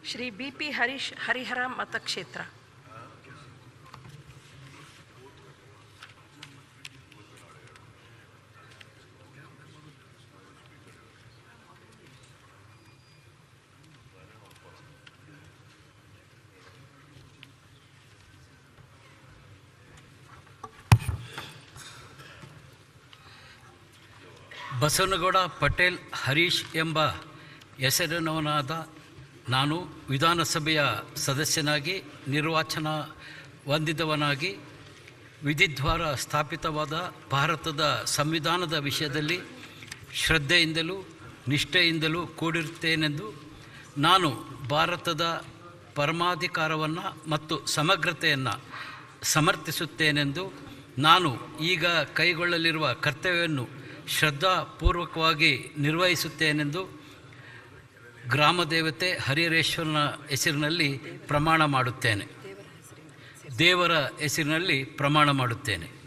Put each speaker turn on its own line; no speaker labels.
Shri B P Harish Harihara ಮತಕ್ಷೇತ್ರ
ಬಸವನಗೌಡ ಪಟೇಲ್ ಹರೀಶ್ ಎಂಬ ಹೆಸರಿನವನಾದ ನಾನು ವಿಧಾನಸಭೆಯ ಸದಸ್ಯನಾಗಿ ನಿರ್ವಾಚನ ಹೊಂದಿದವನಾಗಿ ವಿಧಿದ್ವಾರ ಸ್ಥಾಪಿತವಾದ ಭಾರತದ ಸಂವಿಧಾನದ ವಿಷಯದಲ್ಲಿ ಶ್ರದ್ಧೆಯಿಂದಲೂ ನಿಷ್ಠೆಯಿಂದಲೂ ಕೂಡಿರುತ್ತೇನೆಂದು ನಾನು ಭಾರತದ ಪರಮಾಧಿಕಾರವನ್ನು ಮತ್ತು ಸಮಗ್ರತೆಯನ್ನು ಸಮರ್ಥಿಸುತ್ತೇನೆಂದು ನಾನು ಈಗ ಕೈಗೊಳ್ಳಲಿರುವ ಕರ್ತವ್ಯವನ್ನು ಶ್ರದ್ಧಾಪೂರ್ವಕವಾಗಿ ನಿರ್ವಹಿಸುತ್ತೇನೆಂದು ಗ್ರಾಮದೇವತೆ ಹರಿಹರೇಶ್ವರನ ಹೆಸರಿನಲ್ಲಿ ಪ್ರಮಾಣ ಮಾಡುತ್ತೇನೆ ದೇವರ ಹೆಸರಿನಲ್ಲಿ ಪ್ರಮಾಣ ಮಾಡುತ್ತೇನೆ